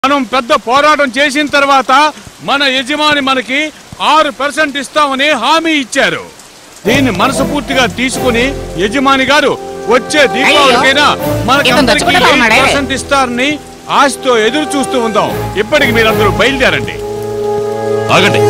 మనం పెద్ద పోరాటం చేసిన తర్వాత మన యజమాని మనకి ఆరు పర్సెంట్ ఇస్తామని హామీ ఇచ్చారు దీన్ని మనస్ఫూర్తిగా తీసుకుని యజమాని గారు వచ్చే దీపావళికైనా మనకి ఇతను అందరికీ దచ్చుకుంటూ ఉన్నాడే. పర్సెంట్ ఇస్తారని ఆశతో ఎదురు చూస్తూ ఉందాం ఇప్పటికి మీరందరూ బయలుదేరండి ఆగండి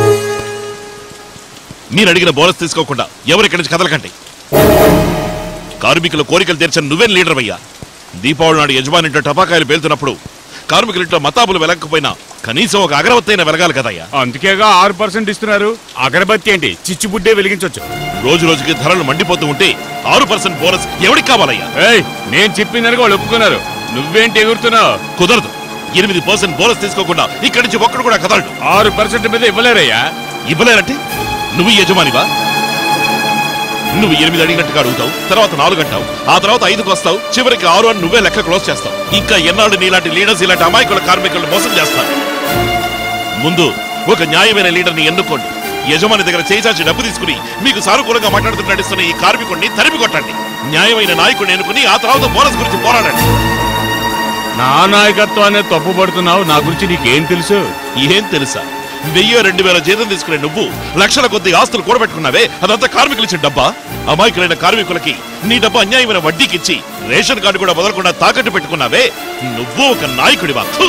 మీరు అడిగిన బోనస్ తీసుకోకుండా ఎవరు ఇక్కడి నుంచి కదలకండి కార్మికుల కోరికలు తీర్చిన నువ్వేం లీడర్ అయ్యా దీపావళి నాడు యజమాని ఇంట్లో టపాకాయలు పేలుతున్నప్పుడు కార్మికుల ఇంట్లో మతాబులు వెలగకపోయినా కనీసం ఒక అగరవత్తైన వెలగాలి కదయ్యా అందుకేగా ఆరు పర్సెంట్ ఇస్తున్నారు అగరబత్తి ఏంటి చిచ్చుబుడ్డే వెలిగించవచ్చు రోజు రోజుకి ధరలు మండిపోతూ ఉంటే ఆరు పర్సెంట్ బోనస్ ఎవరికి కావాలయ్యా ఏయ్ నేను చెప్పిందని వాళ్ళు ఒప్పుకున్నారు నువ్వేంటి ఎగురుతున్నావు కుదరదు ఎనిమిది పర్సెంట్ బోనస్ తీసుకోకుండా ఇక్కడి నుంచి ఒక్కడు కూడా కదలడు ఆరు పర్సెంట్ మీద ఇవ్వలేరయ్యా ఇవ్వలేరంటే నువ్వు యజమానివా నువ్వు ఎనిమిది అడిగినట్టుగా అడుగుతావు తర్వాత నాలుగు అంటావు ఆ తర్వాత ఐదుకు వస్తావు చివరికి ఆరు అని నువ్వే లెక్క క్లోజ్ చేస్తావు ఇంకా ఎన్నాళ్ళు నీలాంటి లీడర్స్ ఇలాంటి అమాయకుల కార్మికులను మోసం చేస్తారు ముందు ఒక న్యాయమైన లీడర్ని ఎన్నుకోండి యజమాని దగ్గర చేసాచి డబ్బు తీసుకుని మీకు సానుకూలంగా మాట్లాడుతూ నడుస్తున్న ఈ కార్మికుడిని తరిమి కొట్టండి న్యాయమైన నాయకుడిని ఎన్నుకుని ఆ తర్వాత బోనస్ గురించి పోరాడండి నా నాయకత్వాన్ని తప్పుపడుతున్నావు నా గురించి నీకేం తెలుసు ఏం తెలుసా వెయ్యి రెండు వేల జీతం తీసుకునే నువ్వు లక్షల కొద్ది ఆస్తులు కూడబెట్టుకున్నావే అదంతా కార్మికులు ఇచ్చిన డబ్బా అమాయకులైన కార్మికులకి నీ డబ్బు అన్యాయమైన వడ్డీకిచ్చి రేషన్ కార్డు కూడా వదలకుండా తాకట్టు పెట్టుకున్నావే నువ్వు ఒక నాయకుడివా థు!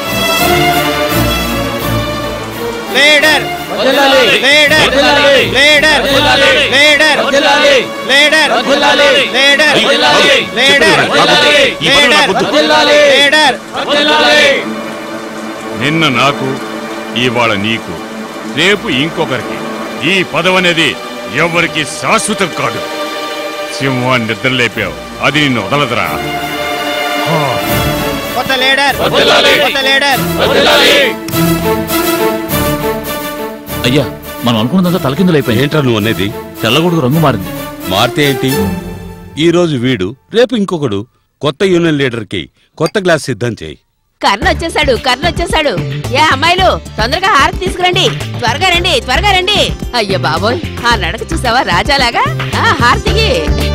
Leader leader leader leader leader leader leader ఈ పనులు నాకొద్దు. లీడర్ నిన్న నాకు ఇవాళ నీకు రేపు ఇంకొకరికి ఈ పదవి అనేది ఎవరికి శాశ్వతం కాదు సింహాన్ని నిద్రలేపావు అది నిన్ను వదలదురా కొత్త లీడర్ కొత్త లీడర్ అయ్యా మనం అనుకున్నదంతా తలకిందులైపోయింది ఏంట్రా నువ్వు అనేది తెల్లగొడుగు రంగు మారింది మారితే ఏంటి ఈ రోజు వీడు రేపు ఇంకొకడు కొత్త యూనియన్ లీడర్ కి కొత్త గ్లాస్ సిద్ధం చేయి కర్ణ వచ్చేసాడు కర్ణ వచ్చేసాడు ఏ అమ్మాయిలు తొందరగా హారతి తీసుకురండి త్వరగా రండి త్వరగా రండి అయ్యో బాబోయ్ ఆ నడక చూసావా రాజాలాగా ఆ హారతికి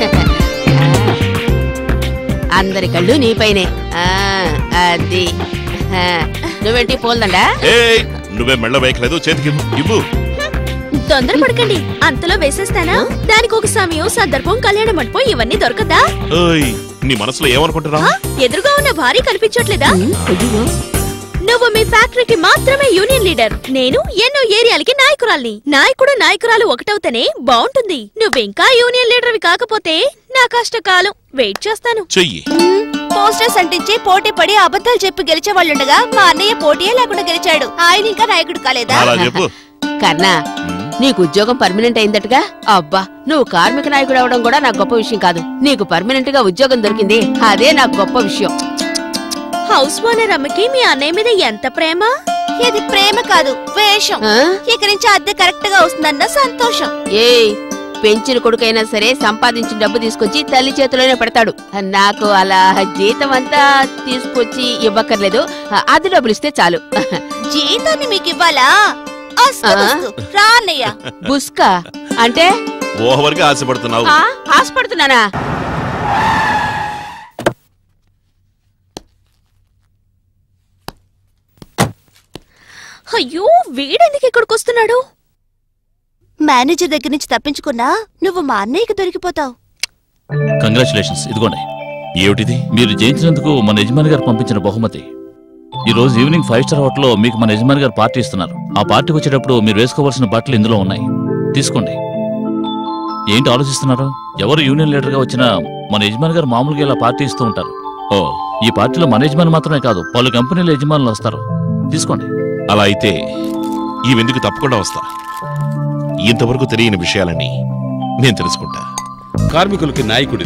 అందరి కళ్ళు నీపైనే ఆ, అది ఆ, నువ్వేంటి పోల్దండా ఏయ్ నువ్వే మెళ్ళ వేయకలేదు చేతికి ఇవ్వు. ఇవ్వు తొందరపడకండి అంతలో వేసేస్తానా దానికి ఒక సమయం సందర్భం కళ్యాణ మండపం ఇవన్నీ దొరకదా ఏయ్ నీ మనసులో ఏమనుకుంటున్నావు ఆ? ఎదురుగా ఉన్న భార్య కనిపించట్లేదా అయ్యో నువ్వు మీ ఫ్యాక్టరీకి మాత్రమే యూనియన్ లీడర్ నేను ఎన్నో ఏరియాలకి నాయకురాల్ని నాయకుడు నాయకురాలు ఒకటవుతేనే బాగుంటుంది నువ్వింకా యూనియన్ లీడర్వి కాకపోతే నా కష్టకాలం వెయిట్ చేస్తాను చెయ్యి పోస్టర్స్ అంటించి పోటీ పడి అబద్ధాలు చెప్పి గెలిచే వాళ్ళుండగా మా అన్నయ్య పోటీయే లేకుండా గెలిచాడు ఆయన ఇంకా నాయకుడు కాలేదా అలా చెప్పు కర్ణ నీకు ఉద్యోగం పర్మనెంట్ అయిందటగా అబ్బా నువ్వు కార్మిక నాయకుడు అవడం కూడా నాకు గొప్ప విషయం కాదు నీకు పర్మనెంట్ గా ఉద్యోగం దొరికింది అదే నాకు గొప్ప విషయం హౌస్ ఓనర్ అమ్మకి మీ అన్నయ్య మీద ఎంత ప్రేమ ఇది ప్రేమ కాదు వేషం ఆ? ఇక నుంచి అద్దె కరెక్ట్ గా వస్తుందన్న సంతోషం ఏయ్ పెంచిన కొడుకైనా సరే సంపాదించిన డబ్బు తీసుకొచ్చి తల్లి చేతిలోనే పెడతాడు నాకు అలా జీతం అంతా తీసుకొచ్చి ఇవ్వక్కర్లేదు అది డబ్బులు ఇస్తే చాలు జీతాన్ని మీకు ఇవ్వాలా అస్తమస్తు. రా అన్నయ్య బుస్కా అంటే ఓవర్గా ఆశపడుతున్నావు ఆ, ఆశపడుతున్నానా అయ్యో వీడెందుకు ఇక్కడికి వస్తున్నాడు మేనేజర్ దగ్గర నుంచి తప్పించుకున్నా నువ్వు మా అన్నయ్యకి దొరికిపోతావు కంగ్రాచులేషన్స్ ఇదిగోండి ఏమిటిది మీరు జయించినందుకు మన యజమాని గారు పంపించిన బహుమతి ఈ రోజు ఈవినింగ్ ఫైవ్ స్టార్ హోటల్లో మీకు మన యజమాని గారు పార్టీ ఇస్తున్నారు ఆ పార్టీకి వచ్చేటప్పుడు మీరు వేసుకోవాల్సిన బట్టలు ఇందులో ఉన్నాయి తీసుకోండి ఏంటి ఆలోచిస్తున్నారు ఎవరు యూనియన్ లీడర్ గా వచ్చినా మన యజమాని గారు మామూలుగా ఇలా పార్టీ ఇస్తూ ఉంటారు ఓ ఈ పార్టీలో మన యజమాని మాత్రమే కాదు పలు కంపెనీల యజమానులు వస్తారు తీసుకోండి అలా అయితే ఈ వెందుకు తప్పకుండా వస్తా ఇంతవరకు తెలియని విషయాలని నేను తెలుసుకుంటా కార్మికులకి నాయకుడి